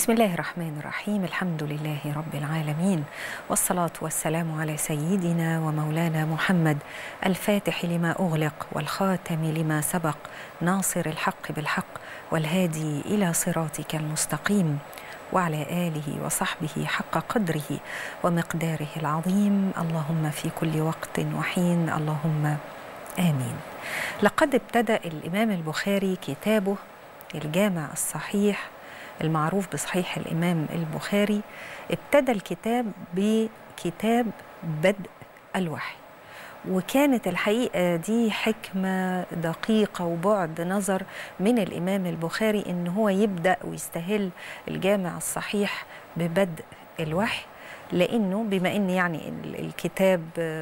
بسم الله الرحمن الرحيم الحمد لله رب العالمين والصلاة والسلام على سيدنا ومولانا محمد الفاتح لما أغلق والخاتم لما سبق ناصر الحق بالحق والهادي إلى صراطك المستقيم وعلى آله وصحبه حق قدره ومقداره العظيم اللهم في كل وقت وحين اللهم آمين لقد ابتدأ الإمام البخاري كتابه الجامع الصحيح المعروف بصحيح الإمام البخاري ابتدى الكتاب بكتاب بدء الوحي وكانت الحقيقة دي حكمة دقيقة وبعد نظر من الإمام البخاري إن هو يبدأ ويستهل الجامع الصحيح ببدء الوحي لأنه بما إن يعني الكتاب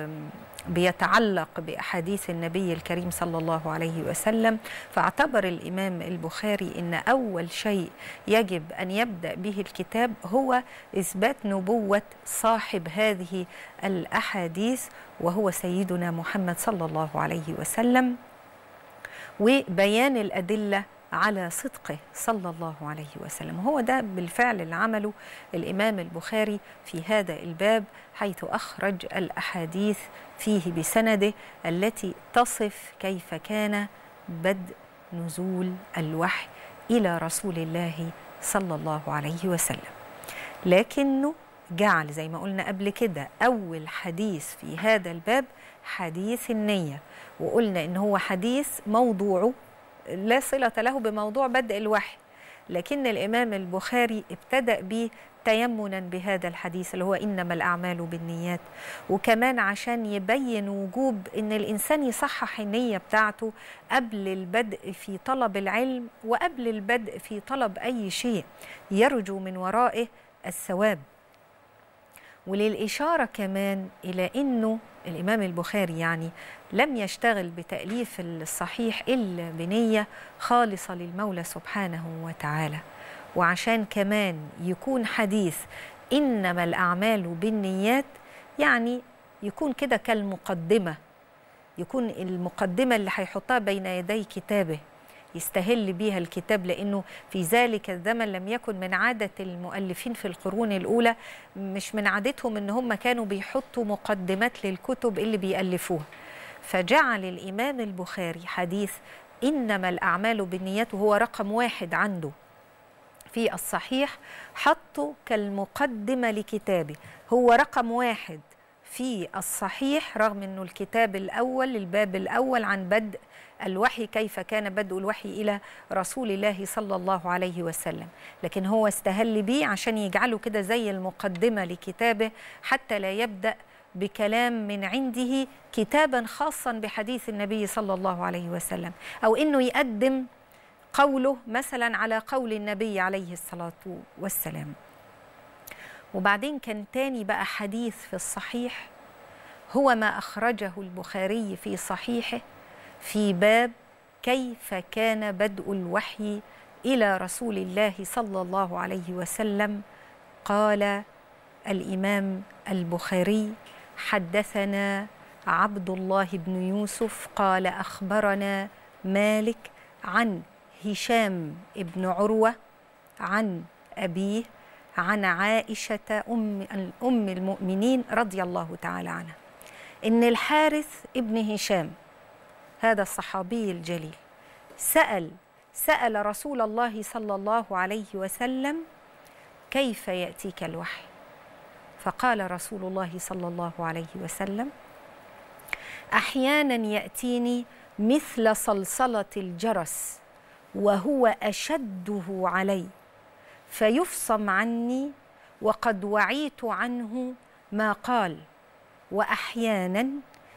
بيتعلق باحاديث النبي الكريم صلى الله عليه وسلم فاعتبر الامام البخاري ان اول شيء يجب ان يبدا به الكتاب هو اثبات نبوه صاحب هذه الاحاديث وهو سيدنا محمد صلى الله عليه وسلم وبيان الادله على صدقه صلى الله عليه وسلم هو ده بالفعل اللي عمله الإمام البخاري في هذا الباب حيث أخرج الأحاديث فيه بسنده التي تصف كيف كان بدء نزول الوحي إلى رسول الله صلى الله عليه وسلم لكنه جعل زي ما قلنا قبل كده أول حديث في هذا الباب حديث النية وقلنا إن هو حديث موضوعه لا صلة له بموضوع بدء الوحي لكن الإمام البخاري ابتدأ به تيمنا بهذا الحديث اللي هو إنما الأعمال بالنيات وكمان عشان يبين وجوب إن الإنسان يصحح النية بتاعته قبل البدء في طلب العلم وقبل البدء في طلب أي شيء يرجو من ورائه الثواب وللإشارة كمان إلى أنه الإمام البخاري يعني لم يشتغل بتأليف الصحيح إلا بنية خالصة للمولى سبحانه وتعالى وعشان كمان يكون حديث إنما الأعمال بالنيات يعني يكون كده كالمقدمة يكون المقدمة اللي هيحطها بين يدي كتابه يستهل بيها الكتاب لانه في ذلك الزمن لم يكن من عاده المؤلفين في القرون الاولى مش من عادتهم ان هم كانوا بيحطوا مقدمات للكتب اللي بيالفوها فجعل الامام البخاري حديث انما الاعمال بالنيات وهو رقم واحد عنده في الصحيح حطه كالمقدمه لكتابه هو رقم واحد في الصحيح رغم انه الكتاب الاول الباب الاول عن بدء الوحي كيف كان بدء الوحي الى رسول الله صلى الله عليه وسلم لكن هو استهل بيه عشان يجعله كده زي المقدمه لكتابه حتى لا يبدا بكلام من عنده كتابا خاصا بحديث النبي صلى الله عليه وسلم او انه يقدم قوله مثلا على قول النبي عليه الصلاه والسلام وبعدين كان تاني بقى حديث في الصحيح هو ما أخرجه البخاري في صحيحه في باب كيف كان بدء الوحي إلى رسول الله صلى الله عليه وسلم قال الإمام البخاري حدثنا عبد الله بن يوسف قال أخبرنا مالك عن هشام بن عروة عن أبيه عن عائشة أم, أم المؤمنين رضي الله تعالى عنها إن الحارث ابن هشام هذا الصحابي الجليل سأل سأل رسول الله صلى الله عليه وسلم كيف يأتيك الوحي فقال رسول الله صلى الله عليه وسلم أحيانا يأتيني مثل صلصلة الجرس وهو أشده علي فيفصم عني وقد وعيت عنه ما قال واحيانا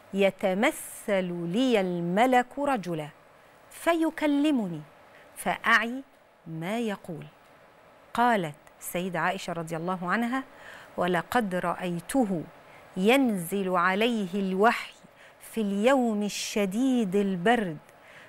يتمثل لي الملك رجلا فيكلمني فاعي ما يقول قالت السيده عائشه رضي الله عنها ولقد رايته ينزل عليه الوحي في اليوم الشديد البرد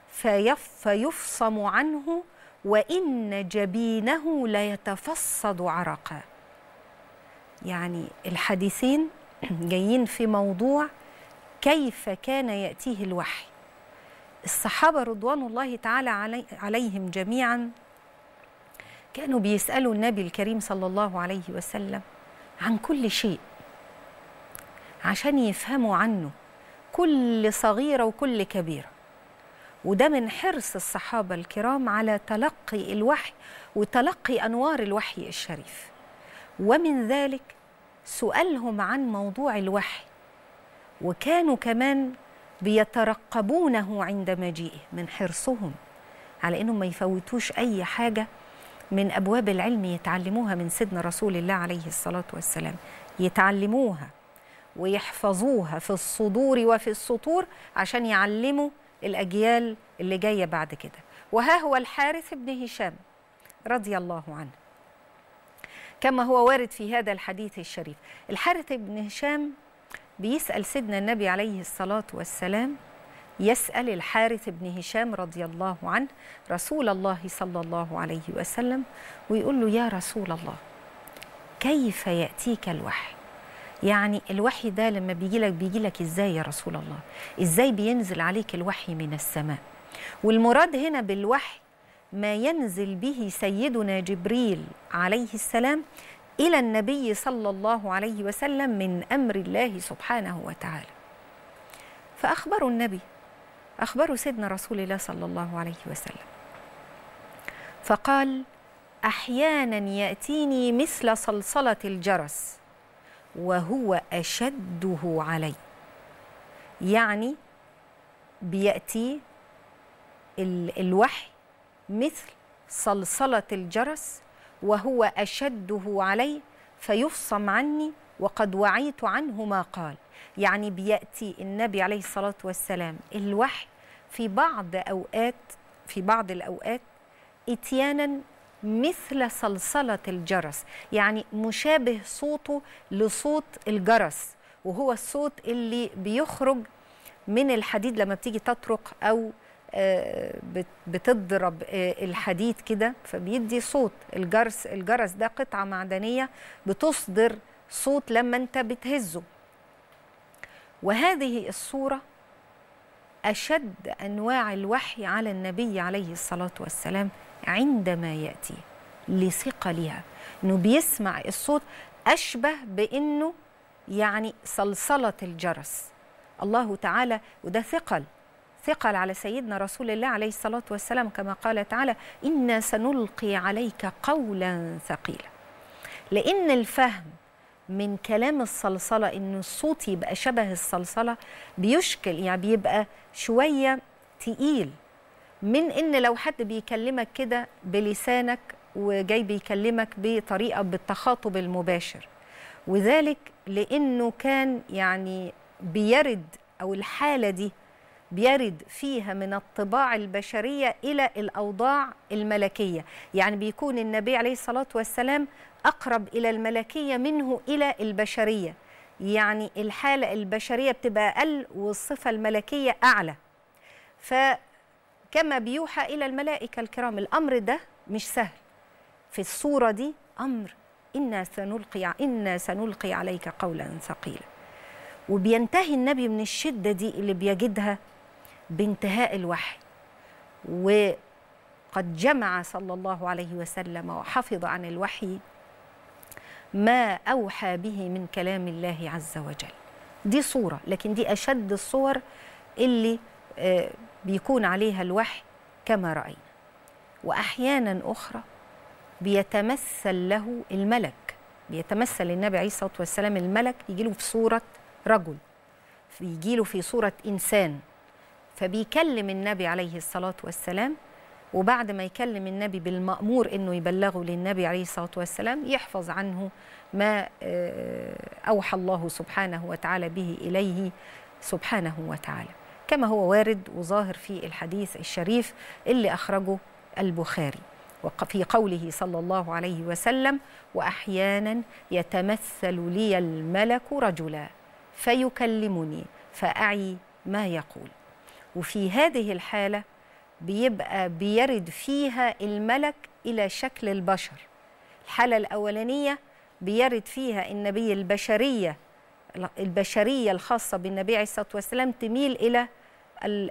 فيفصم عنه وإن جبينه ليتفصد عرقا يعني الحديثين جايين في موضوع كيف كان يأتيه الوحي الصحابة رضوان الله تعالى علي عليهم جميعا كانوا بيسألوا النبي الكريم صلى الله عليه وسلم عن كل شيء عشان يفهموا عنه كل صغيرة وكل كبيرة وده من حرص الصحابة الكرام على تلقي الوحي وتلقي أنوار الوحي الشريف ومن ذلك سؤالهم عن موضوع الوحي وكانوا كمان بيترقبونه عند مجيئه من حرصهم على انهم ما يفوتوش اي حاجه من ابواب العلم يتعلموها من سيدنا رسول الله عليه الصلاه والسلام يتعلموها ويحفظوها في الصدور وفي السطور عشان يعلموا الاجيال اللي جايه بعد كده وها هو الحارث بن هشام رضي الله عنه كما هو وارد في هذا الحديث الشريف الحارث بن هشام بيسأل سيدنا النبي عليه الصلاة والسلام يسأل الحارث بن هشام رضي الله عنه رسول الله صلى الله عليه وسلم ويقول له يا رسول الله كيف يأتيك الوحي يعني الوحي ده لما بيجي لك بيجي لك ازاي يا رسول الله ازاي بينزل عليك الوحي من السماء والمراد هنا بالوحي ما ينزل به سيدنا جبريل عليه السلام الى النبي صلى الله عليه وسلم من امر الله سبحانه وتعالى فاخبروا النبي اخبروا سيدنا رسول الله صلى الله عليه وسلم فقال احيانا ياتيني مثل صلصله الجرس وهو اشده علي يعني بياتي الوحي مثل صلصله الجرس وهو اشده علي فيفصم عني وقد وعيت عنه ما قال يعني بياتي النبي عليه الصلاه والسلام الوحي في بعض اوقات في بعض الاوقات اتيانا مثل صلصله الجرس يعني مشابه صوته لصوت الجرس وهو الصوت اللي بيخرج من الحديد لما بتيجي تطرق او بتضرب الحديد كده فبيدي صوت الجرس الجرس ده قطعه معدنيه بتصدر صوت لما انت بتهزه وهذه الصوره اشد انواع الوحي على النبي عليه الصلاه والسلام عندما ياتي لثقلها انه بيسمع الصوت اشبه بانه يعني صلصله الجرس الله تعالى وده ثقل ثقل على سيدنا رسول الله عليه الصلاة والسلام كما قال تعالى إنا سنلقي عليك قولا ثقيلا لأن الفهم من كلام الصلصلة إن الصوت يبقى شبه الصلصلة بيشكل يعني بيبقى شوية تقيل من إن لو حد بيكلمك كده بلسانك وجاي بيكلمك بطريقة بالتخاطب المباشر وذلك لأنه كان يعني بيرد أو الحالة دي بيرد فيها من الطباع البشريه الى الاوضاع الملكيه يعني بيكون النبي عليه الصلاه والسلام اقرب الى الملكيه منه الى البشريه يعني الحاله البشريه بتبقى اقل والصفه الملكيه اعلى فكما بيوحى الى الملائكه الكرام الامر ده مش سهل في الصوره دي امر انا سنلقي انا سنلقي عليك قولا ثقيلا وبينتهي النبي من الشده دي اللي بيجدها بانتهاء الوحي وقد جمع صلى الله عليه وسلم وحفظ عن الوحي ما اوحى به من كلام الله عز وجل دي صوره لكن دي اشد الصور اللي بيكون عليها الوحي كما راينا واحيانا اخرى بيتمثل له الملك بيتمثل النبي عليه الصلاه والسلام الملك يجي له في صوره رجل يجي له في صوره انسان فبيكلم النبي عليه الصلاة والسلام وبعد ما يكلم النبي بالمأمور انه يبلغه للنبي عليه الصلاة والسلام يحفظ عنه ما أوحى الله سبحانه وتعالى به إليه سبحانه وتعالى كما هو وارد وظاهر في الحديث الشريف اللي أخرجه البخاري وفي قوله صلى الله عليه وسلم وأحيانا يتمثل لي الملك رجلا فيكلمني فأعي ما يقول وفي هذه الحالة بيبقى بيرد فيها الملك إلى شكل البشر الحالة الأولانية بيرد فيها النبي البشرية البشرية الخاصة بالنبي عليه الصلاة والسلام تميل إلى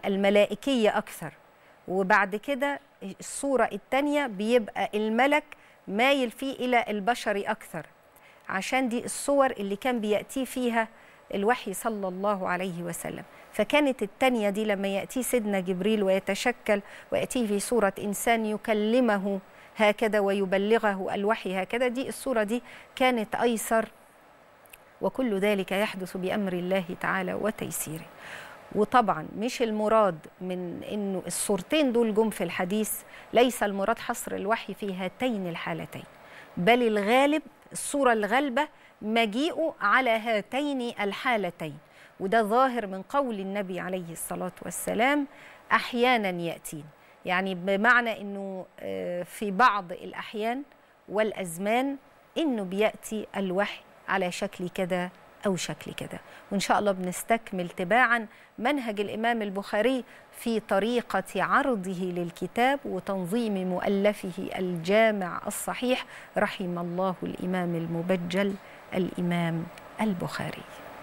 الملائكية أكثر وبعد كده الصورة الثانية بيبقى الملك مايل فيه إلى البشر أكثر عشان دي الصور اللي كان بيأتي فيها الوحي صلى الله عليه وسلم فكانت التانية دي لما يأتي سيدنا جبريل ويتشكل ويأتيه في صورة إنسان يكلمه هكذا ويبلغه الوحي هكذا دي الصورة دي كانت أيسر وكل ذلك يحدث بأمر الله تعالى وتيسيره وطبعا مش المراد من انه الصورتين دول جم في الحديث ليس المراد حصر الوحي في هاتين الحالتين بل الغالب الصوره الغالبه مجيئه على هاتين الحالتين وده ظاهر من قول النبي عليه الصلاه والسلام احيانا ياتين يعني بمعنى انه في بعض الاحيان والازمان انه بياتي الوحي على شكل كذا أو شكل كده وإن شاء الله بنستكمل تباعا منهج الإمام البخاري في طريقة عرضه للكتاب وتنظيم مؤلفه الجامع الصحيح رحم الله الإمام المبجل الإمام البخاري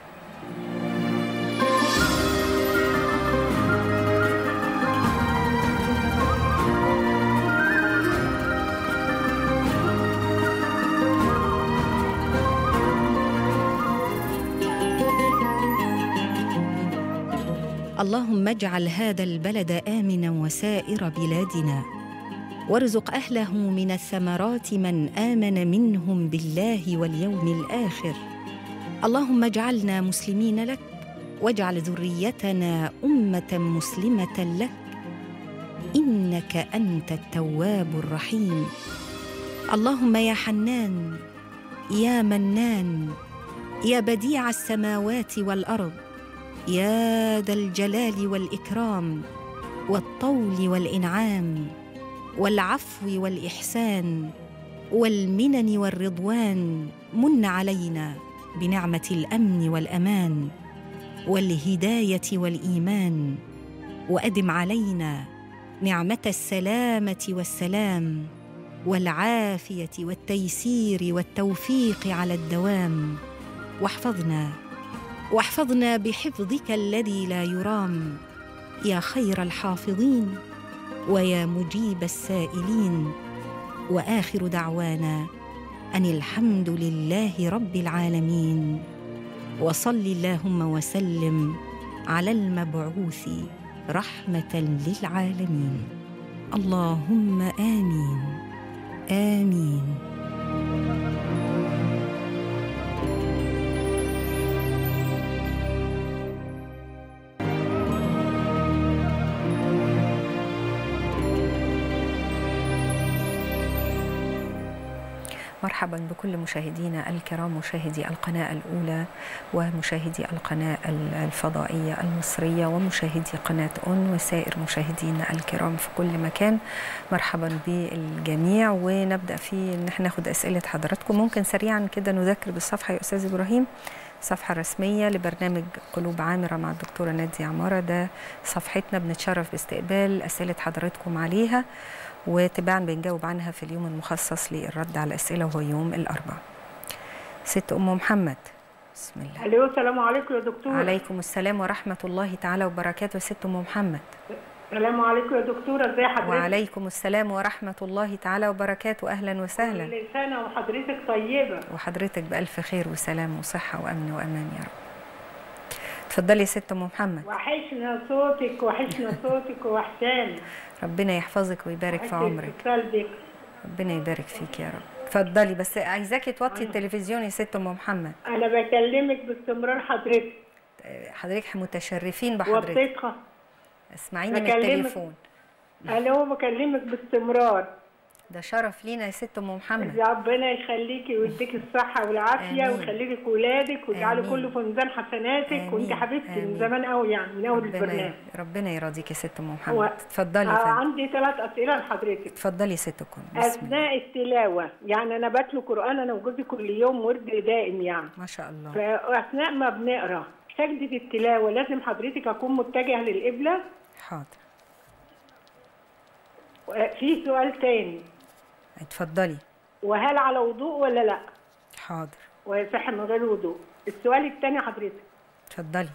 اللهم اجعل هذا البلد امنا وسائر بلادنا وارزق اهله من الثمرات من امن منهم بالله واليوم الاخر اللهم اجعلنا مسلمين لك واجعل ذريتنا امه مسلمه لك انك انت التواب الرحيم اللهم يا حنان يا منان يا بديع السماوات والارض يا ذا الجلال والاكرام والطول والانعام والعفو والاحسان والمنن والرضوان من علينا بنعمه الامن والامان والهدايه والايمان وادم علينا نعمه السلامه والسلام والعافيه والتيسير والتوفيق على الدوام واحفظنا واحفظنا بحفظك الذي لا يرام يا خير الحافظين ويا مجيب السائلين واخر دعوانا ان الحمد لله رب العالمين وصل اللهم وسلم على المبعوث رحمه للعالمين اللهم امين امين مرحبا بكل مشاهدينا الكرام مشاهدي القناة الأولى ومشاهدي القناة الفضائية المصرية ومشاهدي قناة أون وسائر مشاهدينا الكرام في كل مكان مرحبا بالجميع ونبدأ في إن احنا ناخد أسئلة حضراتكم ممكن سريعا كده نذكر بالصفحة يا أستاذ إبراهيم صفحة رسمية لبرنامج قلوب عامرة مع الدكتورة نادية عمارة ده صفحتنا بنتشرف باستقبال أسئلة حضراتكم عليها وتباعا بنجاوب عنها في اليوم المخصص للرد على الأسئلة وهو يوم الأربعاء ست أم محمد بسم الله الو السلام عليكم يا دكتور عليكم السلام ورحمة الله تعالى وبركاته ست أم محمد السلام عليكم يا دكتورة ازي حضرتك وعليكم السلام ورحمة الله تعالى وبركاته أهلا وسهلا كل سنة وحضرتك طيبة وحضرتك بألف خير وسلام وصحة وأمن وأمان يا رب اتفضلي يا ست أم محمد وحشنا صوتك وحشنا صوتك وحشانا ربنا يحفظك ويبارك في عمرك قلبك ربنا يبارك فيك يا رب اتفضلي بس عايزاكي توطي التلفزيون يا ست ام محمد انا بكلمك باستمرار حضرتك حضرتك متشرفين بحضرتك وطيتها اسمعيني من بكلمك. التليفون الو بكلمك باستمرار ده شرف لينا يا ست ام محمد ربنا يخليكي ويديك الصحة والعافية آمين. ويخلي لك ولادك ويجعله آمين. كله في ميزان حسناتك آمين. وانت حبيبتي آمين. من زمان قوي يعني من اول ربنا البرنامج ربنا يرضيك يا ست ام و- محمد اتفضلي آه يا فندم عندي ثلاث اسئله لحضرتك اتفضلي يا ست الكل بسم الله اثناء التلاوه يعني انا بتلو قران انا وجوزي كل يوم ورد دائم يعني ما شاء الله فاثناء ما بنقرا سجده التلاوه لازم حضرتك اكون متجه للقبله حاضر في سؤال تاني اتفضلي وهل على وضوء ولا لا حاضر ويصح من غير وضوء السؤال الثاني حضرتك اتفضلي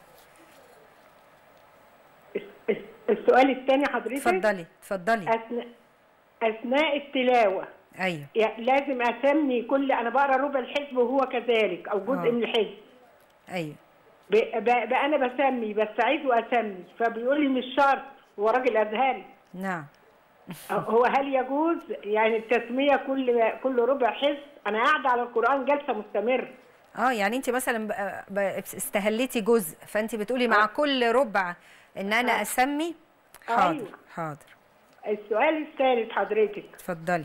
الس- الس- السؤال الثاني حضرتك اتفضلي اتفضلي أثناء أثناء التلاوة ايوه يعني لازم اسمي كل انا بقرا ربع الحزب وهو كذلك او جزء آه. من الحزب ايوه ب- ب- بقى انا بسمي بس عايزه اسمي فبيقول لي مش شرط هو راجل ازهري نعم هو هل يجوز يعني التسميه كل كل ربع حزب انا قاعده على القران جلسه مستمره اه يعني انت مثلا ب- ب- استهلتي جزء فانت بتقولي مع آه. كل ربع ان انا آه. اسمي حاضر أيوة. حاضر السؤال الثالث حضرتك اتفضلي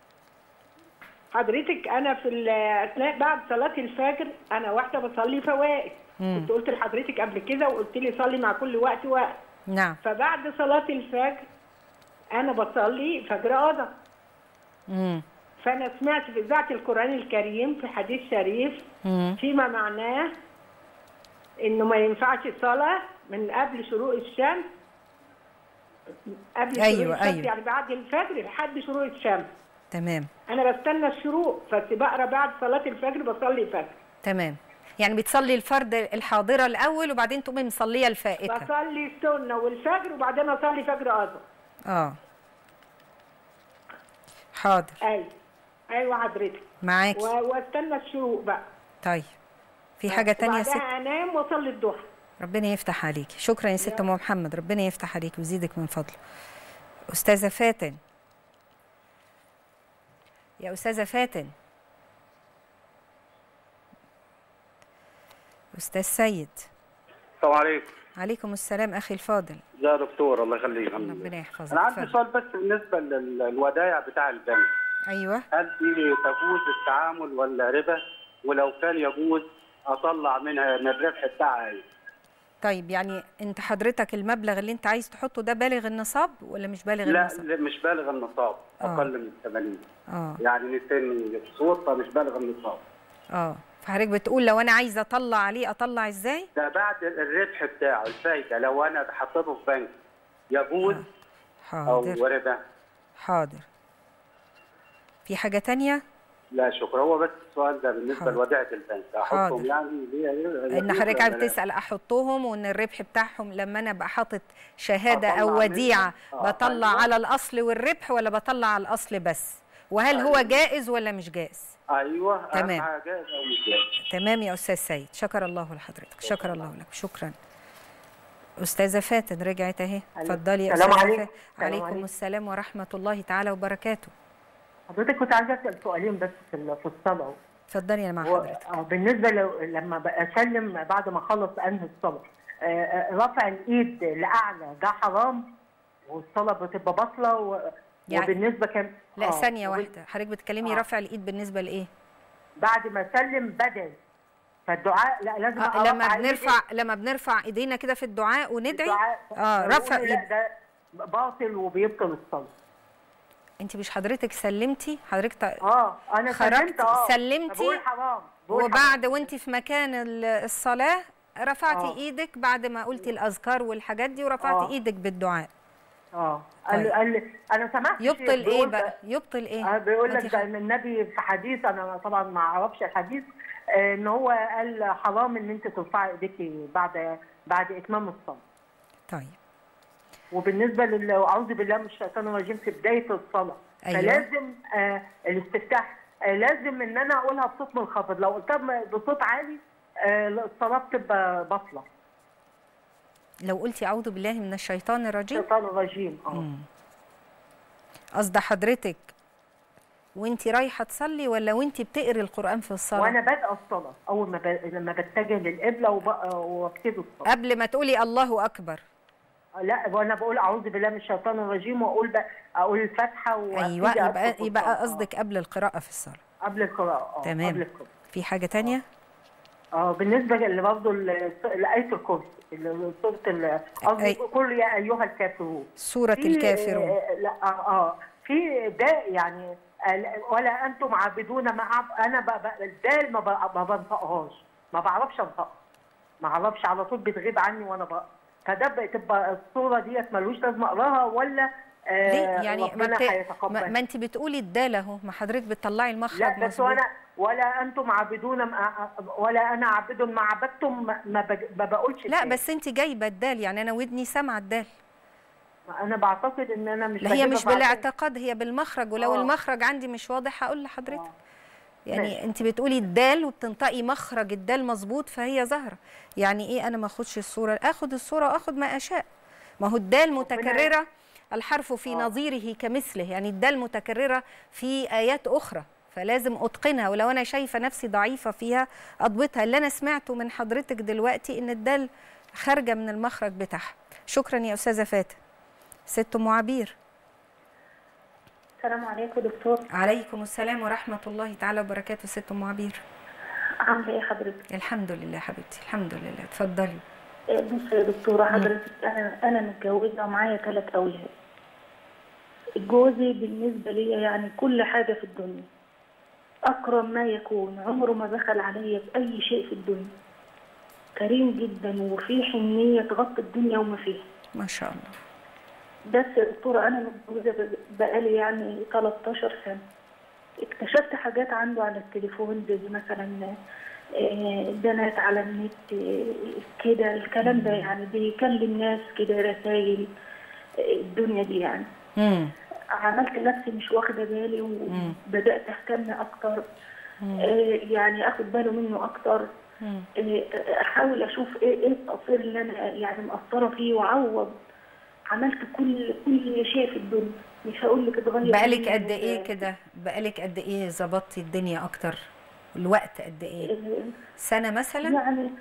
حضرتك انا في ال- اثناء بعد صلاه الفجر انا واحده بصلي فوائد مم. كنت قلت لحضرتك قبل كده وقلت لي صلي مع كل وقت وقت نعم فبعد صلاه الفجر انا بصلي فجر قضى امم فانا سمعت في اذاعه القران الكريم في حديث شريف امم فيما معناه انه ما ينفعش صلاه من قبل شروق الشمس قبل أيوة، شروق الشمس أيوة. يعني بعد الفجر لحد شروق الشمس تمام انا بستنى الشروق بس بقرا بعد صلاه الفجر بصلي الفجر تمام يعني بتصلي الفرد الحاضره الاول وبعدين تقومي مصليه الفائته بصلي السنه والفجر وبعدين اصلي فجر قضى اه حاضر ايوه ايوه حضرتك معاكي و- واستنى الشروق بقى طيب في حاجه تانية يا ست وبعدها انام واصلي الضحى ربنا يفتح عليكي شكرا يا ست ام محمد ربنا يفتح عليكي ويزيدك من فضله استاذه فاتن يا استاذه فاتن استاذ سيد السلام عليكم عليكم السلام اخي الفاضل يا دكتور الله يخليك الحمد لله ربنا يحفظك انا عندي اتفضل. سؤال بس بالنسبه للودائع بتاع البنك ايوه هل دي تجوز التعامل ولا ربا ولو كان يجوز اطلع منها من الربح بتاعها ايه طيب يعني انت حضرتك المبلغ اللي انت عايز تحطه ده بالغ النصاب ولا مش بالغ لا النصاب لا، مش بالغ النصاب آه. اقل من 80 اه يعني 200 صور فمش بالغ النصاب اه فحضرتك بتقول لو انا عايزه اطلع عليه اطلع ازاي ده بعد الربح بتاعه الفايده لو انا حطيته في بنك يجوز او حاضر ربا حاضر في حاجه تانية لا شكرا هو بس السؤال ده بالنسبه حاضر. لوديعه البنك حاضر. احطهم يعني ليه ان حضرتك عايز تسال احطهم وان الربح بتاعهم لما انا ابقى حاطط شهاده أطلع او منهم؟ وديعه آه، بطلع أيوة. على الاصل والربح ولا بطلع على الاصل بس وهل هو أيوة. جائز ولا مش جائز ايوه أهم تمام. حاجه جائز او مش جائز تمام يا استاذ سيد شكر الله لحضرتك شكر الله لك شكرا استاذه فاتن رجعت اهي اتفضلي يا السلام استاذه عليكم. فاتن السلام عليكم عليكم. السلام ورحمه الله تعالى وبركاته حضرتك كنت عايزه اسال سؤالين بس في ال- في الصلاه اتفضلي انا مع هو حضرتك آه، بالنسبه لو لما بقى اسلم بعد ما اخلص انهي الصلاه آه، آه، رفع الايد لاعلى ده حرام والصلاه بتبقى باطله و... يعني- وبالنسبه كان لا آه، ثانيه وبال- واحده حضرتك بتكلمي آه. رفع الايد بالنسبه لايه بعد ما اسلم بدل فالدعاء لا لازم آه أرفع لما إيدي بنرفع لما بنرفع ايدينا كده في الدعاء وندعي الدعاء. اه رفع فيقولوا لا ايد ده باطل وبيبطل الصلاه انت مش حضرتك سلمتي حضرتك ت... اه انا خرجت، سلمت اه سلمتي، بقول حرام بقول وبعد حرام. وانت في مكان ال- الصلاه رفعتي آه. ايدك بعد ما قلتي الاذكار والحاجات دي ورفعتي آه. ايدك بالدعاء اه طيب. قال قال انا سمعت شيخ يبطل ايه بيقول بقى يبطل ايه آه بيقول ما لك انت ده خ- ان النبي في حديث انا طبعا ما اعرفش الحديث آه ان هو قال حرام ان انت ترفعي ايديكي بعد بعد اتمام الصلاه طيب وبالنسبه لل اعوذ بالله من الشيطان الرجيم في بدايه الصلاه أيوة. فلازم آه الاستفتاح آه لازم ان انا اقولها بصوت منخفض لو قلتها بصوت عالي آه الصلاه بتبقى باطله لو قلتي اعوذ بالله من الشيطان الرجيم الشيطان الرجيم اه قصد حضرتك وانت رايحه تصلي ولا وانت بتقري القران في الصلاه وانا بادئه الصلاه اول ما ب... لما بتجه للقبله وب... وابتدي الصلاه قبل ما تقولي الله اكبر لا وانا بقول اعوذ بالله من الشيطان الرجيم واقول بقى اقول الفاتحه وابتدي ايوه يبقى أدخل في يبقى الصلاة. قصدك قبل القراءه في الصلاه آه، قبل القراءه اه تمام. قبل القراءه في حاجه تانية اه بالنسبه اللي برضه لايه الكرسي اللي سوره ال- قصدي أي- قل يا ايها الكافرون سوره في- الكافرون آه، لا اه اه في ده يعني آه، ولا انتم عابدون ما أعب- انا ب- ب- الدال ما ب- ما بنطقهاش ما بعرفش انطقها ما اعرفش على طول بتغيب عني وانا بقى فده بتبقى الصوره ديت ملوش لازمه اقراها ولا آه ليه يعني ما, ربنا بت... هيتقبل ما, ما انت بتقولي الدال اهو ما حضرتك بتطلعي المخرج لا بس مظبوط. وانا ولا انتم عابدون ما ولا انا عابد ما عبدتم ما, ما, بج- ما بقولش لا الدال. بس انت جايبه الدال يعني انا ودني سامعه الدال انا بعتقد ان انا مش لا هي بجيبها مش بعد- بالاعتقاد هي بالمخرج ولو آه. المخرج عندي مش واضح هقول لحضرتك آه. يعني ماشي. انت بتقولي الدال وبتنطقي مخرج الدال مظبوط فهي ظاهره يعني ايه انا ما اخدش الصوره اخد الصوره واخد ما اشاء ما هو الدال متكرره الحرف في آه. نظيره كمثله يعني الدال متكرره في ايات اخرى فلازم اتقنها ولو انا شايفه نفسي ضعيفه فيها اضبطها اللي انا سمعته من حضرتك دلوقتي ان الدال خارجه من المخرج بتاعها شكرا يا استاذه فاتن ست ام عبير السلام عليكم دكتور عليكم السلام ورحمه الله تعالى وبركاته ست ام عبير عامله ايه حضرتك؟ الحمد لله حبيبتي الحمد لله اتفضلي آه، بصي يا دكتوره حضرتك انا انا متجوزه ومعايا ثلاث اولاد جوزي بالنسبه لي يعني كل حاجه في الدنيا اكرم ما يكون عمره ما بخل عليا باي شيء في الدنيا كريم جدا وفي حنيه تغطي الدنيا وما فيها ما شاء الله بس يا دكتورة أنا متجوزة بقالي يعني 13 سنة اكتشفت حاجات عنده على التليفون زي مثلا آه، بنات على النت آه، كده الكلام ده يعني بيكلم ناس كده رسايل آه، الدنيا دي يعني امم عملت نفسي مش واخدة بالي مم. وبدأت أهتم أكتر آه، يعني أخد باله منه أكتر مم. آه، أحاول أشوف إيه إيه التقصير اللي أنا يعني مقصرة فيه وأعوض عملت كل كل شيء في الدنيا مش هقول لك اتغير بقالك مني قد ايه ال- كده بقالك قد ايه ظبطتي الدنيا اكتر الوقت قد ايه ال- سنه مثلا يعني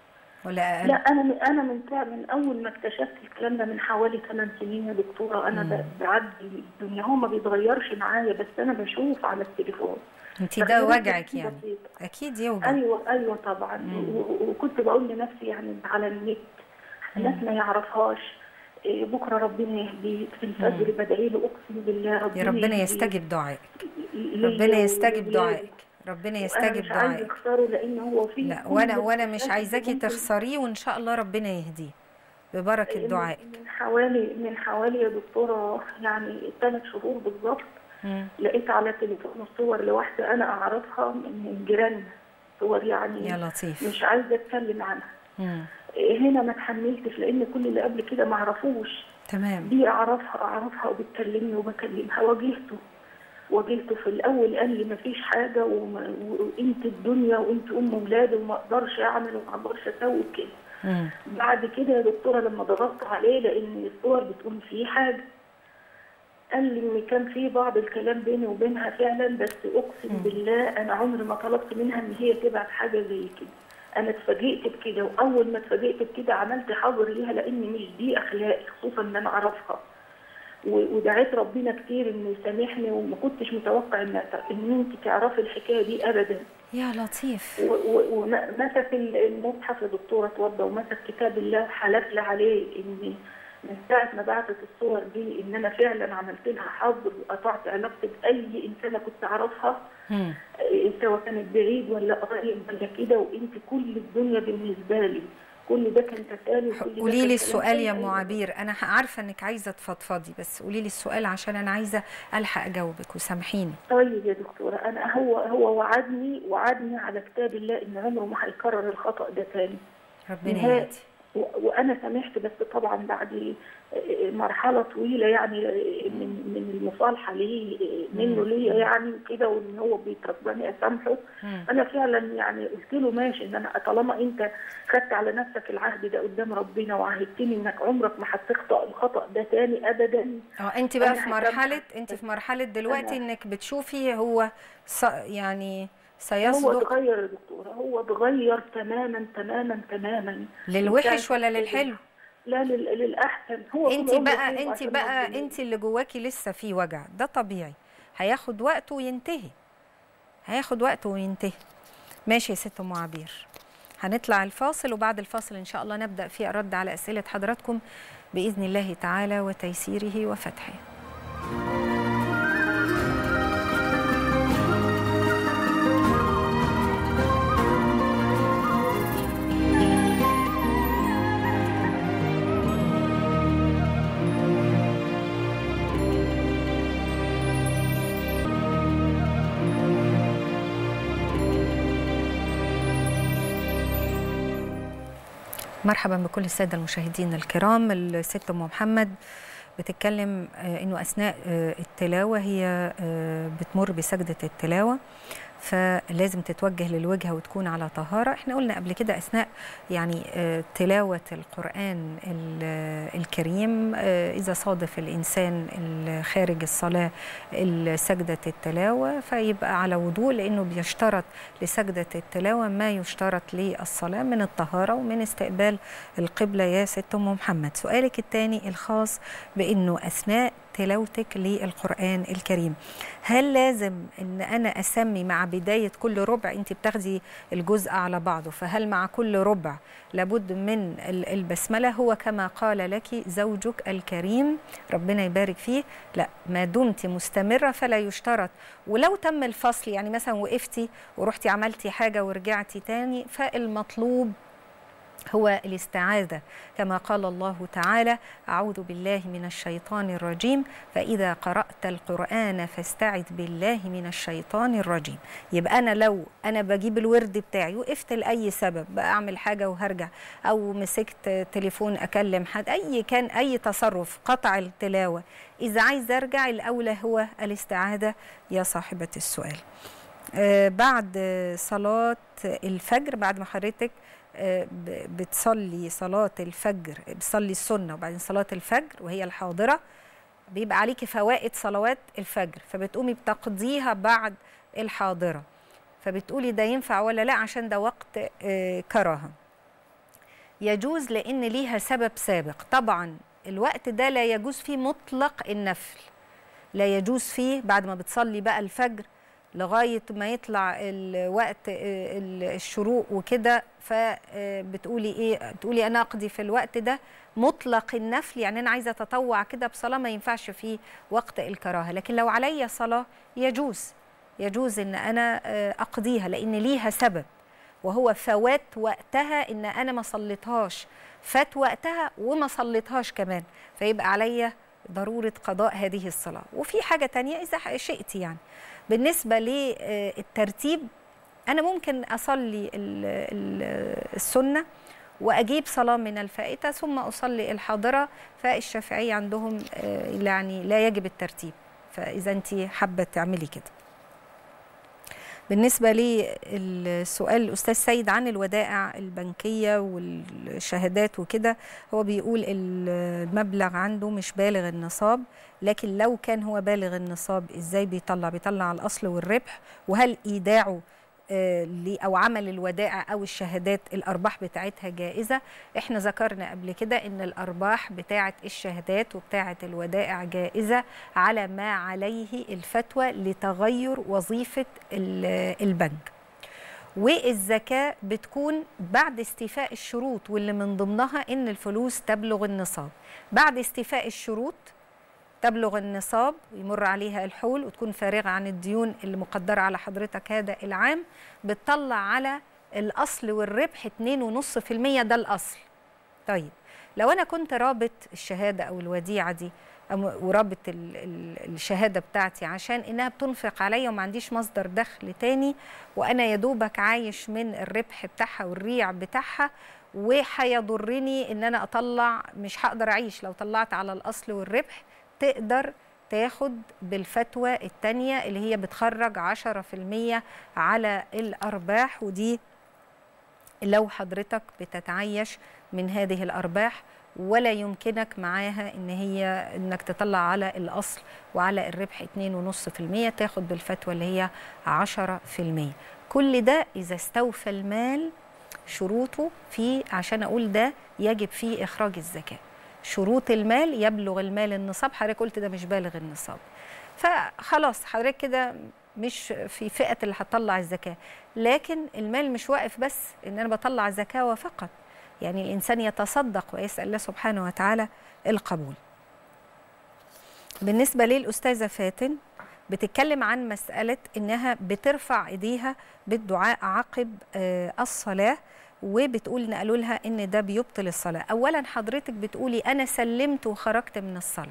ولا اقل لا انا من انا من ساعة- من اول ما اكتشفت الكلام ده من حوالي 8 سنين يا دكتوره انا ب- بعدي الدنيا هو ما بيتغيرش معايا بس انا بشوف على التليفون انت ده تغييرات وجعك بسيطة يعني بسيطة. اكيد يوجع ايوه ايوه طبعا و- و- وكنت بقول لنفسي يعني على النت ناس ما يعرفهاش إيه، بكره ربنا يهديك في الفجر بدعي له اقسم بالله ربنا يا ربنا يهديك. يستجب دعائك ليا ربنا يستجب ولولادي. دعائك ربنا وأنا يستجب مش عايزه دعائك اخسره لان هو فيه لا كل وانا وانا مش الحاجات عايزاكي اللي ممكن- تخسريه وان شاء الله ربنا يهديه ببركه من- دعائك من حوالي من حوالي يا دكتوره يعني ثلاث شهور بالظبط مم. لقيت على تليفون صور لواحده انا اعرفها من من جيراننا صور يعني يا لطيف مش عايزه اتكلم عنها مم. هنا ما اتحملتش لان كل اللي قبل كده ما اعرفوش تمام دي اعرفها اعرفها وبتكلمني وبكلمها واجهته واجهته في الاول قال لي ما فيش حاجه وما- وانت الدنيا وانت ام ولاد وما اقدرش اعمل وما اقدرش اسوي كده مم. بعد كده يا دكتوره لما ضغطت عليه لان الصور بتقول في حاجه قال لي ان كان في بعض الكلام بيني وبينها فعلا بس اقسم بالله انا عمري ما طلبت منها ان هي تبعت حاجه زي كده انا اتفاجئت بكده واول ما اتفاجئت بكده عملت حظر ليها لان مش دي اخلاقي خصوصا ان انا اعرفها و- ودعيت ربنا كتير انه يسامحني وما كنتش متوقع ان ان انت تعرفي الحكايه دي ابدا يا لطيف و- و- ومسك ال- المصحف يا دكتوره اتوضى ومسك كتاب الله وحلف لي عليه ان من ساعه ما بعتت الصور دي ان انا فعلا عملت لها حظر وقطعت علاقتي باي انسانه كنت اعرفها مم. إيه، سواء كانت بعيد ولا قريب ولا كده وانت كل الدنيا بالنسبه لي كل ده كان تسالي وكل ده قولي كان لي كلام السؤال يا ام أيوة. عبير انا عارفه انك عايزه تفضفضي بس قولي لي السؤال عشان انا عايزه الحق اجاوبك وسامحيني طيب يا دكتورة أنا هو هو وعدني وعدني على كتاب الله إن عمره ما هيكرر الخطأ ده تاني ربنا نهائي. يهدي و- وأنا سامحت بس طبعا بعد مرحلة طويلة يعني من من المصالحة ليه منه ليا يعني وكده وإن هو بيترباني أسامحه مم. أنا فعلا يعني قلت له ماشي إن أنا طالما أنت خدت على نفسك العهد ده قدام ربنا وعهدتني إنك عمرك ما هتخطأ الخطأ ده تاني أبدا اه انت بقى أنا في هسامحك. مرحله انت في مرحله دلوقتي أنا- انك بتشوفي هو ص... يعني هو سيصدق اتغير يا دكتورة هو اتغير تماما تماما تماما للوحش ولا من ساعة- للحلو لا لل- للأحسن هو انت طول عمره بقى طيب انت عشان بقى ربنا. انت اللي جواكي لسه في وجع ده طبيعي هياخد وقته وينتهي هياخد وقته وينتهي ماشي يا ست ام عبير هنطلع الفاصل وبعد الفاصل ان شاء الله نبدا في الرد على اسئله حضراتكم باذن الله تعالى وتيسيره وفتحه مرحبا بكل الساده المشاهدين الكرام الست ام محمد بتتكلم آه، انه اثناء آه، التلاوه هي آه، بتمر بسجده التلاوه فلازم تتوجه للوجهه وتكون على طهاره احنا قلنا قبل كده اثناء يعني آه، تلاوه القران ال- الكريم آه، اذا صادف الانسان ال- خارج الصلاه ال- سجده التلاوه فيبقى على وضوء لانه بيشترط لسجده التلاوه ما يشترط للصلاه من الطهاره ومن استقبال القبله يا ست ام محمد سؤالك الثاني الخاص بانه اثناء تلاوتك للقرآن الكريم هل لازم ان انا اسمي مع بداية كل ربع انت بتاخدي الجزء على بعضه فهل مع كل ربع لابد من ال- البسملة هو كما قال لك زوجك الكريم ربنا يبارك فيه لا ما دمت مستمرة فلا يشترط ولو تم الفصل يعني مثلا وقفتي ورحتي عملتي حاجة ورجعتي تاني فالمطلوب هو الاستعاذة كما قال الله تعالى أعوذ بالله من الشيطان الرجيم فإذا قرأت القرآن فاستعذ بالله من الشيطان الرجيم يبقى أنا لو أنا بجيب الورد بتاعي وقفت لأي سبب بقى أعمل حاجة وهرجع أو مسكت تليفون أكلم حد أي كان أي تصرف قطع التلاوة إذا عايز أرجع الأولى هو الاستعاذة يا صاحبة السؤال آه، بعد آه، صلاة الفجر بعد ما حضرتك آه، ب- بتصلي صلاة الفجر بتصلي السنة وبعدين صلاة الفجر وهي الحاضرة بيبقى عليكي فوائد صلوات الفجر فبتقومي بتقضيها بعد الحاضرة فبتقولي ده ينفع ولا لا عشان ده وقت آه، كراهة يجوز لأن ليها سبب سابق طبعا الوقت ده لا يجوز فيه مطلق النفل لا يجوز فيه بعد ما بتصلي بقى الفجر لغايه ما يطلع الوقت آه، ال- الشروق وكده فبتقولي ايه تقولي انا اقضي في الوقت ده مطلق النفل يعني انا عايزه اتطوع كده بصلاه ما ينفعش فيه وقت الكراهه لكن لو عليا صلاه يجوز يجوز ان انا آه، اقضيها لان ليها سبب وهو فوات وقتها ان انا ما صليتهاش فات وقتها وما صليتهاش كمان فيبقى عليا ضروره قضاء هذه الصلاه وفي حاجه تانية اذا شئت يعني بالنسبه للترتيب انا ممكن اصلي ال- ال- السنه واجيب صلاه من الفائته ثم اصلي الحاضره فالشافعيه عندهم آه، يعني لا يجب الترتيب فاذا انت حابه تعملي كده بالنسبة للسؤال الأستاذ سيد عن الودائع البنكية والشهادات وكده هو بيقول المبلغ عنده مش بالغ النصاب لكن لو كان هو بالغ النصاب إزاي بيطلع بيطلع الأصل والربح وهل إيداعه آه، ل- او عمل الودائع او الشهادات الارباح بتاعتها جائزه احنا ذكرنا قبل كده ان الارباح بتاعه الشهادات وبتاعه الودائع جائزه على ما عليه الفتوى لتغير وظيفه ال- البنك والزكاه بتكون بعد استيفاء الشروط واللي من ضمنها ان الفلوس تبلغ النصاب بعد استيفاء الشروط تبلغ النصاب ويمر عليها الحول وتكون فارغة عن الديون اللي مقدرة على حضرتك هذا العام بتطلع على الأصل والربح 2.5% ده الأصل طيب لو أنا كنت رابط الشهادة أو الوديعة دي أم- ورابط ال- ال- الشهادة بتاعتي عشان إنها بتنفق عليا وما عنديش مصدر دخل تاني وأنا يا دوبك عايش من الربح بتاعها والريع بتاعها وهيضرني إن أنا أطلع مش هقدر أعيش لو طلعت على الأصل والربح تقدر تاخد بالفتوى التانية اللي هي بتخرج 10% على الأرباح ودي لو حضرتك بتتعيش من هذه الأرباح ولا يمكنك معاها ان هي انك تطلع على الاصل وعلى الربح 2.5% تاخد بالفتوى اللي هي 10% كل ده اذا استوفى المال شروطه في عشان اقول ده يجب فيه اخراج الزكاه شروط المال يبلغ المال النصاب حضرتك قلت ده مش بالغ النصاب فخلاص حضرتك كده مش في فئه اللي هتطلع الزكاه لكن المال مش واقف بس ان انا بطلع زكاه وفقط يعني الانسان يتصدق ويسال الله سبحانه وتعالى القبول بالنسبه للاستاذه فاتن بتتكلم عن مساله انها بترفع ايديها بالدعاء عقب آه، الصلاه وبتقول نقلوا لها ان ده بيبطل الصلاه اولا حضرتك بتقولي انا سلمت وخرجت من الصلاه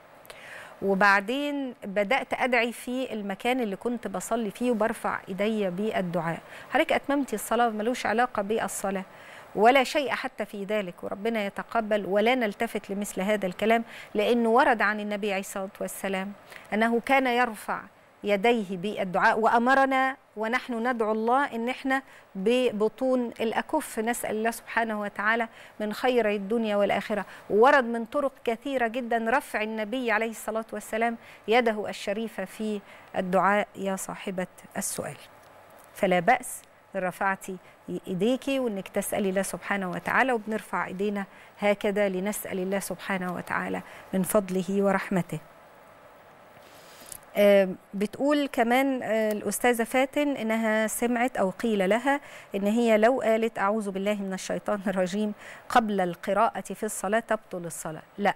وبعدين بدات ادعي في المكان اللي كنت بصلي فيه وبرفع ايديا بالدعاء حضرتك اتممتي الصلاه ملوش علاقه بالصلاه ولا شيء حتى في ذلك وربنا يتقبل ولا نلتفت لمثل هذا الكلام لأنه ورد عن النبي عليه الصلاة والسلام أنه كان يرفع يديه بالدعاء وأمرنا ونحن ندعو الله إن إحنا ببطون الأكف نسأل الله سبحانه وتعالى من خير الدنيا والآخرة وورد من طرق كثيرة جدا رفع النبي عليه الصلاة والسلام يده الشريفة في الدعاء يا صاحبة السؤال فلا بأس إن رفعتي ايديكي وانك تسالي الله سبحانه وتعالى وبنرفع ايدينا هكذا لنسال الله سبحانه وتعالى من فضله ورحمته آه، بتقول كمان آه، الأستاذة فاتن إنها سمعت أو قيل لها إن هي لو قالت أعوذ بالله من الشيطان الرجيم قبل القراءة في الصلاة تبطل الصلاة لا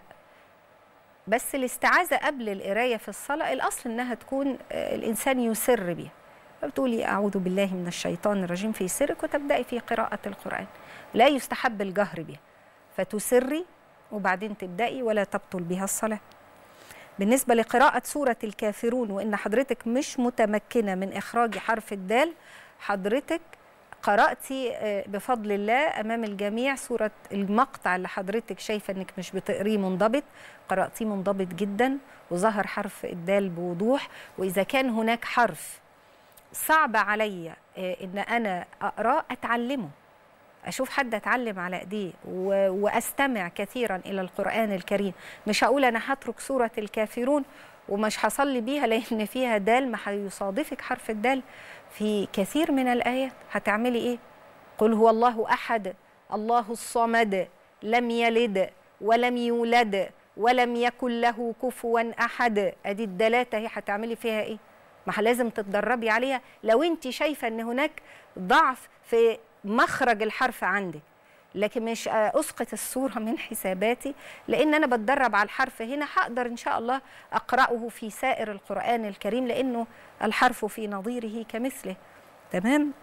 بس الاستعاذة قبل القراية في الصلاة الأصل إنها تكون آه، الإنسان يسر بها فبتقولي أعوذ بالله من الشيطان الرجيم في سرك وتبدأي في قراءة القرآن لا يستحب الجهر بها فتسري وبعدين تبدأي ولا تبطل بها الصلاة بالنسبة لقراءة سورة الكافرون وإن حضرتك مش متمكنة من إخراج حرف الدال حضرتك قرأتي آه، بفضل الله أمام الجميع سورة المقطع اللي حضرتك شايفة إنك مش بتقريه منضبط قرأتيه منضبط جدا وظهر حرف الدال بوضوح وإذا كان هناك حرف صعب عليا آه، إن أنا أقراه أتعلمه اشوف حد اتعلم على ايديه و... واستمع كثيرا الى القران الكريم مش هقول انا هترك سوره الكافرون ومش هصلي بيها لان فيها دال ما هيصادفك حرف الدال في كثير من الايات هتعملي ايه قل هو الله احد الله الصمد لم يلد ولم يولد ولم يكن له كفوا احد ادي الدلات اهي هتعملي فيها ايه ما لازم تتدربي عليها لو انت شايفه ان هناك ضعف في مخرج الحرف عندك لكن مش اسقط الصوره من حساباتي لان انا بتدرب على الحرف هنا هقدر ان شاء الله اقراه في سائر القران الكريم لانه الحرف في نظيره كمثله تمام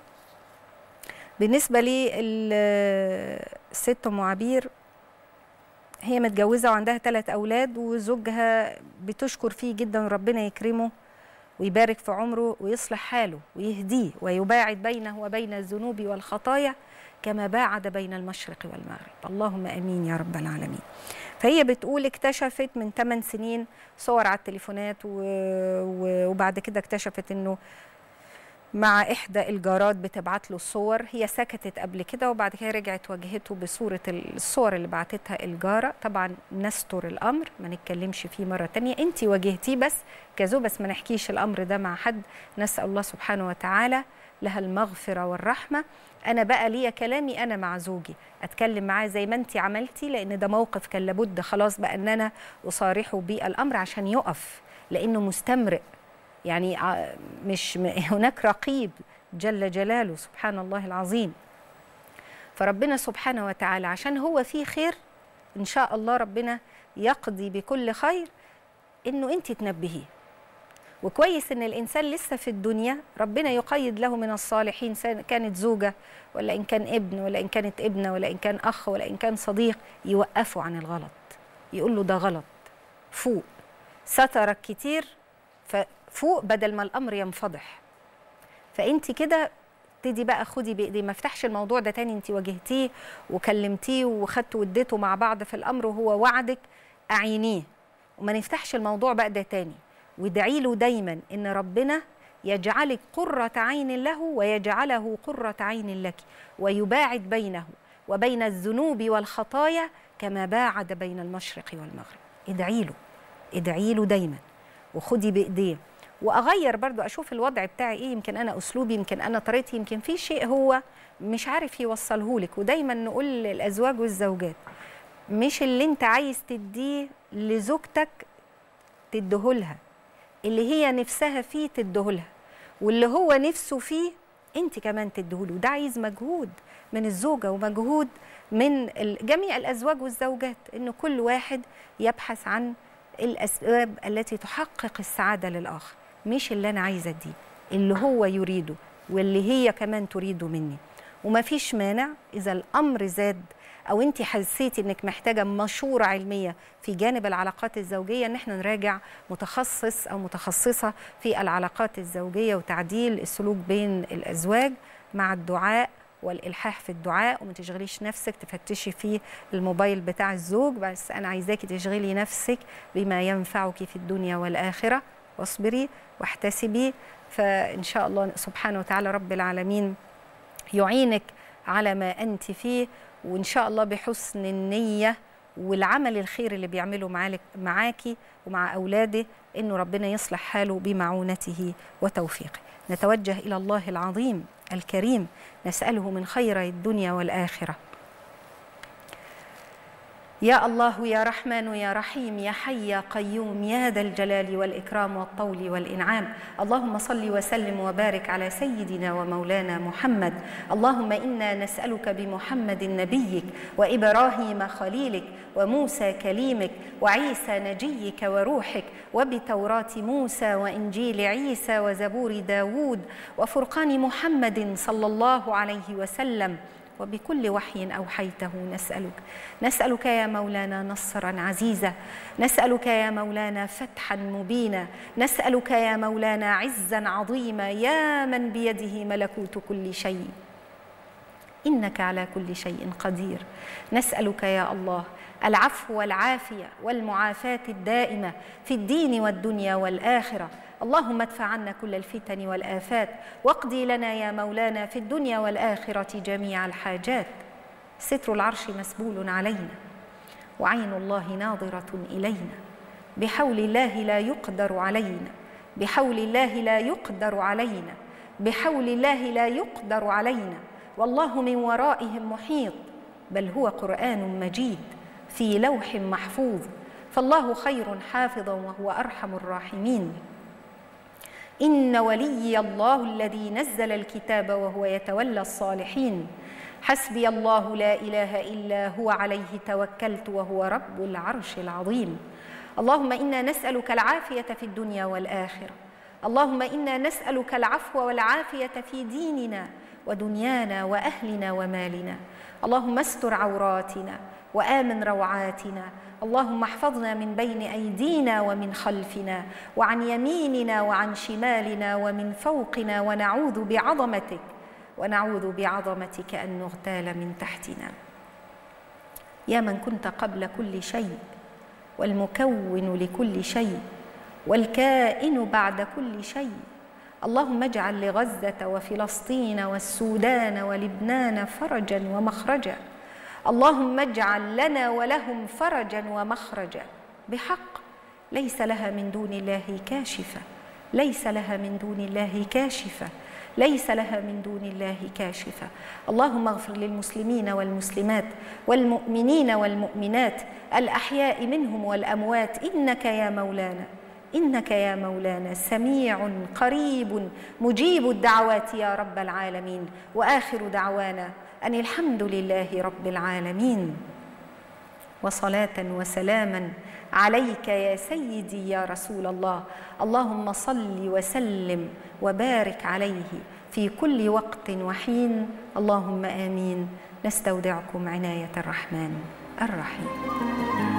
بالنسبه لي الست ام عبير هي متجوزه وعندها ثلاث اولاد وزوجها بتشكر فيه جدا ربنا يكرمه ويبارك في عمره ويصلح حاله ويهديه ويباعد بينه وبين الذنوب والخطايا كما باعد بين المشرق والمغرب اللهم امين يا رب العالمين فهي بتقول اكتشفت من 8 سنين صور على التليفونات و... و... وبعد كده اكتشفت انه مع احدى الجارات بتبعت له الصور هي سكتت قبل كده وبعد كده رجعت واجهته بصوره الصور اللي بعتتها الجاره طبعا نستر الامر ما نتكلمش فيه مره تانية انت واجهتيه بس كذو بس ما نحكيش الامر ده مع حد نسال الله سبحانه وتعالى لها المغفره والرحمه انا بقى ليا كلامي انا مع زوجي اتكلم معاه زي ما انت عملتي لان ده موقف كان لابد خلاص بقى ان انا اصارحه بالامر عشان يقف لانه مستمرئ يعني مش هناك رقيب جل جلاله سبحان الله العظيم فربنا سبحانه وتعالى عشان هو فيه خير ان شاء الله ربنا يقضي بكل خير انه انت تنبهيه وكويس ان الانسان لسه في الدنيا ربنا يقيد له من الصالحين كانت زوجه ولا ان كان ابن ولا ان كانت ابنه ولا ان كان اخ ولا ان كان صديق يوقفه عن الغلط يقول له ده غلط فوق سترك كتير فوق بدل ما الامر ينفضح فانت كده ابتدي بقى خدي بايدي ما افتحش الموضوع ده تاني انت واجهتيه وكلمتيه وخدتوا واديتوا مع بعض في الامر وهو وعدك اعينيه وما نفتحش الموضوع بقى ده تاني وادعي له دايما ان ربنا يجعلك قرة عين له ويجعله قرة عين لك ويباعد بينه وبين الذنوب والخطايا كما باعد بين المشرق والمغرب ادعي له ادعي له دايما وخدي بايديه واغير برضو اشوف الوضع بتاعي ايه يمكن انا اسلوبي يمكن انا طريقتي يمكن في شيء هو مش عارف يوصله لك ودايما نقول للازواج والزوجات مش اللي انت عايز تديه لزوجتك تديهولها اللي هي نفسها فيه تديهولها واللي هو نفسه فيه انت كمان تديهوله ده عايز مجهود من الزوجه ومجهود من جميع الازواج والزوجات ان كل واحد يبحث عن الاسباب التي تحقق السعاده للاخر مش اللي انا عايزه اديه اللي هو يريده واللي هي كمان تريده مني وما فيش مانع اذا الامر زاد او انت حسيتي انك محتاجه مشوره علميه في جانب العلاقات الزوجيه ان احنا نراجع متخصص او متخصصه في العلاقات الزوجيه وتعديل السلوك بين الازواج مع الدعاء والالحاح في الدعاء وما تشغليش نفسك تفتشي في الموبايل بتاع الزوج بس انا عايزاكي تشغلي نفسك بما ينفعك في الدنيا والاخره واصبري واحتسبي فان شاء الله سبحانه وتعالى رب العالمين يعينك على ما انت فيه وان شاء الله بحسن النيه والعمل الخير اللي بيعمله معالك معاكي ومع اولاده انه ربنا يصلح حاله بمعونته وتوفيقه نتوجه الى الله العظيم الكريم نساله من خير الدنيا والاخره يا الله يا رحمن يا رحيم يا حي يا قيوم يا ذا الجلال والإكرام والطول والإنعام اللهم صل وسلم وبارك على سيدنا ومولانا محمد اللهم إنا نسألك بمحمد نبيك وإبراهيم خليلك وموسى كليمك وعيسى نجيك وروحك وبتوراة موسى وإنجيل عيسى وزبور داود وفرقان محمد صلى الله عليه وسلم وبكل وحي اوحيته نسالك نسالك يا مولانا نصرا عزيزا نسالك يا مولانا فتحا مبينا نسالك يا مولانا عزا عظيما يا من بيده ملكوت كل شيء انك على كل شيء قدير نسالك يا الله العفو والعافيه والمعافاه الدائمه في الدين والدنيا والاخره اللهم ادفع عنا كل الفتن والآفات واقضي لنا يا مولانا في الدنيا والآخرة جميع الحاجات ستر العرش مسبول علينا وعين الله ناظرة إلينا بحول الله لا يقدر علينا بحول الله لا يقدر علينا بحول الله لا يقدر علينا والله من ورائهم محيط بل هو قرآن مجيد في لوح محفوظ فالله خير حافظا وهو أرحم الراحمين إن ولي الله الذي نزل الكتاب وهو يتولى الصالحين حسبي الله لا إله إلا هو عليه توكلت وهو رب العرش العظيم اللهم إنا نسألك العافية في الدنيا والآخرة اللهم إنا نسألك العفو والعافية في ديننا ودنيانا وأهلنا ومالنا اللهم استر عوراتنا وآمن روعاتنا اللهم احفظنا من بين ايدينا ومن خلفنا وعن يميننا وعن شمالنا ومن فوقنا ونعوذ بعظمتك ونعوذ بعظمتك ان نغتال من تحتنا يا من كنت قبل كل شيء والمكون لكل شيء والكائن بعد كل شيء اللهم اجعل لغزه وفلسطين والسودان ولبنان فرجا ومخرجا اللهم اجعل لنا ولهم فرجا ومخرجا بحق ليس لها من دون الله كاشفه ليس لها من دون الله كاشفه ليس لها من دون الله كاشفه اللهم اغفر للمسلمين والمسلمات والمؤمنين والمؤمنات الاحياء منهم والاموات انك يا مولانا انك يا مولانا سميع قريب مجيب الدعوات يا رب العالمين واخر دعوانا ان الحمد لله رب العالمين وصلاه وسلاما عليك يا سيدي يا رسول الله اللهم صل وسلم وبارك عليه في كل وقت وحين اللهم امين نستودعكم عنايه الرحمن الرحيم